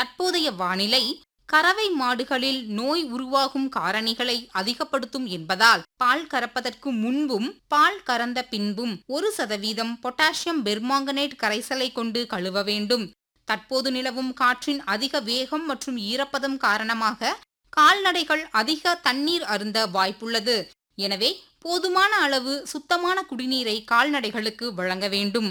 தற்போதைய வானிலை கறவை மாடுகளில் நோய் உருவாகும் காரணிகளை அதிகப்படுத்தும் என்பதால் பால் கறப்பதற்கு முன்பும் பால் கறந்த பின்பும் ஒரு சதவீதம் பொட்டாசியம் பெர்மாங்கனேட் கரைசலை கொண்டு கழுவ வேண்டும் தற்போது நிலவும் காற்றின் அதிக வேகம் மற்றும் ஈரப்பதம் காரணமாக கால்நடைகள் அதிக தண்ணீர் அருந்த வாய்ப்புள்ளது எனவே போதுமான அளவு சுத்தமான குடிநீரை கால்நடைகளுக்கு வழங்க வேண்டும்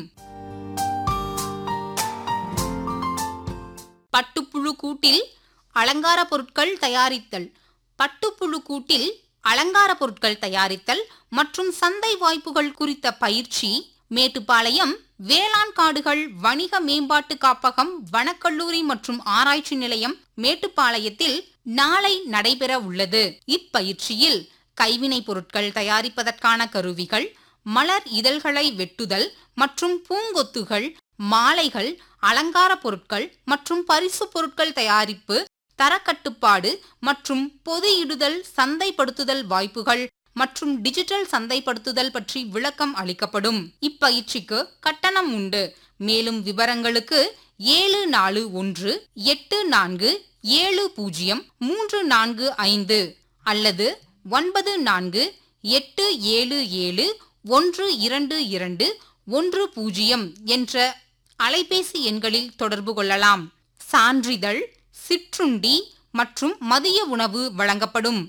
பட்டுப்புழு கூட்டில் அலங்கார பொருட்கள் தயாரித்தல் பட்டுப்புழு கூட்டில் அலங்கார பொருட்கள் தயாரித்தல் மற்றும் சந்தை வாய்ப்புகள் குறித்த பயிற்சி மேட்டுப்பாளையம் வேளாண் காடுகள் வணிக மேம்பாட்டு காப்பகம் வனக்கல்லூரி மற்றும் ஆராய்ச்சி நிலையம் மேட்டுப்பாளையத்தில் நாளை நடைபெற உள்ளது இப்பயிற்சியில் கைவினைப் பொருட்கள் தயாரிப்பதற்கான கருவிகள் மலர் இதழ்களை வெட்டுதல் மற்றும் பூங்கொத்துகள் மாலைகள் அலங்கார பொருட்கள் மற்றும் பரிசு பொருட்கள் தயாரிப்பு தரக்கட்டுப்பாடு மற்றும் பொது இடுதல் சந்தைப்படுத்துதல் வாய்ப்புகள் மற்றும் டிஜிட்டல் சந்தைப்படுத்துதல் பற்றி விளக்கம் அளிக்கப்படும் இப்பயிற்சிக்கு கட்டணம் உண்டு மேலும் விவரங்களுக்கு ஏழு நாலு ஒன்று எட்டு நான்கு ஏழு பூஜ்ஜியம் மூன்று நான்கு ஐந்து அல்லது ஒன்பது நான்கு எட்டு ஏழு ஏழு ஒன்று இரண்டு இரண்டு ஒன்று பூஜ்ஜியம் என்ற அலைபேசி எண்களில் தொடர்பு கொள்ளலாம் சான்றிதழ் சிற்றுண்டி மற்றும் மதிய உணவு வழங்கப்படும்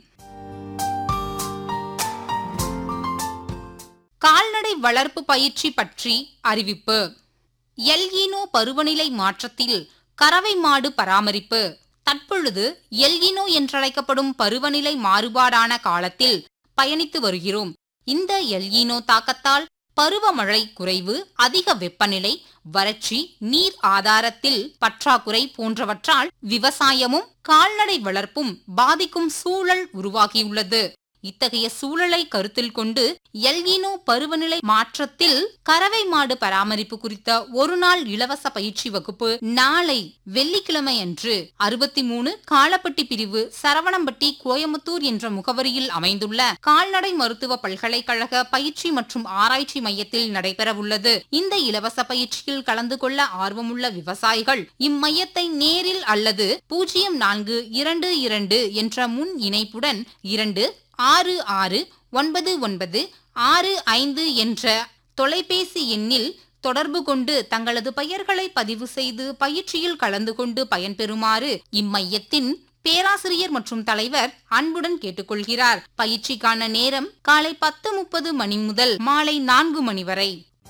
கால்நடை வளர்ப்பு பயிற்சி பற்றி அறிவிப்பு எல்ஈனோ பருவநிலை மாற்றத்தில் கறவை மாடு பராமரிப்பு தற்பொழுது எல்ஈனோ என்றழைக்கப்படும் பருவநிலை மாறுபாடான காலத்தில் பயணித்து வருகிறோம் இந்த எல்ஈனோ தாக்கத்தால் பருவமழை குறைவு அதிக வெப்பநிலை வறட்சி நீர் ஆதாரத்தில் பற்றாக்குறை போன்றவற்றால் விவசாயமும் கால்நடை வளர்ப்பும் பாதிக்கும் சூழல் உருவாகியுள்ளது இத்தகைய சூழலை கருத்தில் கொண்டு எல்ஈனோ பருவநிலை மாற்றத்தில் கறவை மாடு பராமரிப்பு குறித்த ஒரு நாள் இலவச பயிற்சி வகுப்பு நாளை வெள்ளிக்கிழமை அன்று அறுபத்தி மூணு காலப்பட்டி பிரிவு சரவணம்பட்டி கோயமுத்தூர் என்ற முகவரியில் அமைந்துள்ள கால்நடை மருத்துவ பல்கலைக்கழக பயிற்சி மற்றும் ஆராய்ச்சி மையத்தில் நடைபெறவுள்ளது இந்த இலவச பயிற்சியில் கலந்து கொள்ள ஆர்வமுள்ள விவசாயிகள் இம்மையத்தை நேரில் அல்லது பூஜ்ஜியம் நான்கு இரண்டு இரண்டு என்ற முன் இணைப்புடன் இரண்டு ஆறு ஆறு ஒன்பது ஒன்பது ஆறு ஐந்து என்ற தொலைபேசி எண்ணில் தொடர்பு கொண்டு தங்களது பெயர்களை பதிவு செய்து பயிற்சியில் கலந்து கொண்டு பயன்பெறுமாறு இம்மையத்தின் பேராசிரியர் மற்றும் தலைவர் அன்புடன் கேட்டுக்கொள்கிறார் பயிற்சிக்கான நேரம் காலை பத்து முப்பது மணி முதல் மாலை நான்கு மணி வரை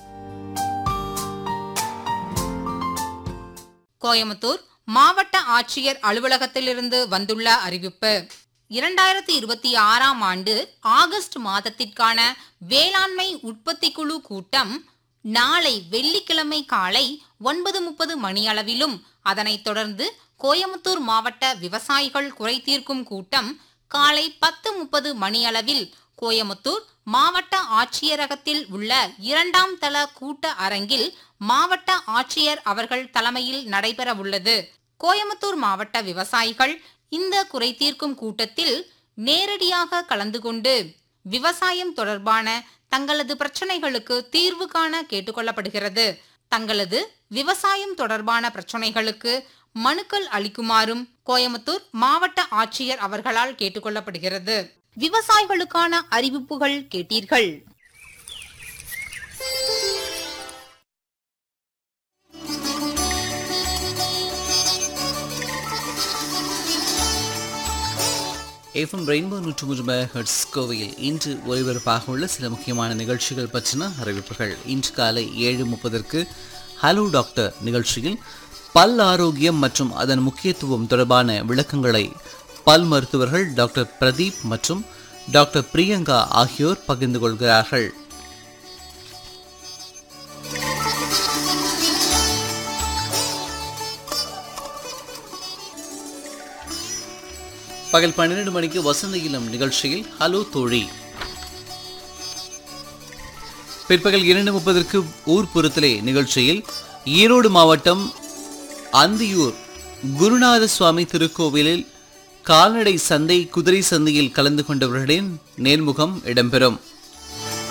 கோயமுத்தூர் மாவட்ட ஆட்சியர் அலுவலகத்திலிருந்து வந்துள்ள அறிவிப்பு இரண்டாயிரத்தி இருபத்தி ஆறாம் ஆண்டு ஆகஸ்ட் மாதத்திற்கான வேளாண்மை உற்பத்தி குழு கூட்டம் நாளை வெள்ளிக்கிழமை காலை ஒன்பது முப்பது மணியளவிலும் அதனைத் தொடர்ந்து கோயமுத்தூர் மாவட்ட விவசாயிகள் குறை தீர்க்கும் கூட்டம் காலை பத்து முப்பது மணியளவில் கோயமுத்தூர் மாவட்ட ஆட்சியரகத்தில் உள்ள இரண்டாம் தள கூட்ட அரங்கில் மாவட்ட ஆட்சியர் அவர்கள் தலைமையில் நடைபெறவுள்ளது கோயமுத்தூர் மாவட்ட விவசாயிகள் இந்த குறை தீர்க்கும் கூட்டத்தில் நேரடியாக கலந்து கொண்டு விவசாயம் தொடர்பான தங்களது பிரச்சனைகளுக்கு தீர்வு காண கேட்டுக்கொள்ளப்படுகிறது தங்களது விவசாயம் தொடர்பான பிரச்சனைகளுக்கு மனுக்கள் அளிக்குமாறும் கோயமுத்தூர் மாவட்ட ஆட்சியர் அவர்களால் கேட்டுக்கொள்ளப்படுகிறது விவசாயிகளுக்கான அறிவிப்புகள் கேட்டீர்கள் எஃப்எம் ரெயின்போ நூற்று மூன்று ஹெர்ட்ஸ் கோவையில் இன்று ஒலிபரப்பாக உள்ள சில முக்கியமான நிகழ்ச்சிகள் பற்றின அறிவிப்புகள் இன்று காலை ஏழு முப்பதற்கு ஹலோ டாக்டர் நிகழ்ச்சியில் பல் ஆரோக்கியம் மற்றும் அதன் முக்கியத்துவம் தொடர்பான விளக்கங்களை பல் மருத்துவர்கள் டாக்டர் பிரதீப் மற்றும் டாக்டர் பிரியங்கா ஆகியோர் பகிர்ந்து கொள்கிறார்கள் பகல் பன்னிரண்டு மணிக்கு வசந்த இளம் நிகழ்ச்சியில் ஹலோ தோழி பிற்பகல் இரண்டு முப்பதற்கு ஊர்ப்புறத்திலே நிகழ்ச்சியில் ஈரோடு மாவட்டம் அந்தியூர் குருநாத சுவாமி திருக்கோவிலில் கால்நடை சந்தை குதிரை சந்தையில் கலந்து கொண்டவர்களின் நேர்முகம் இடம்பெறும்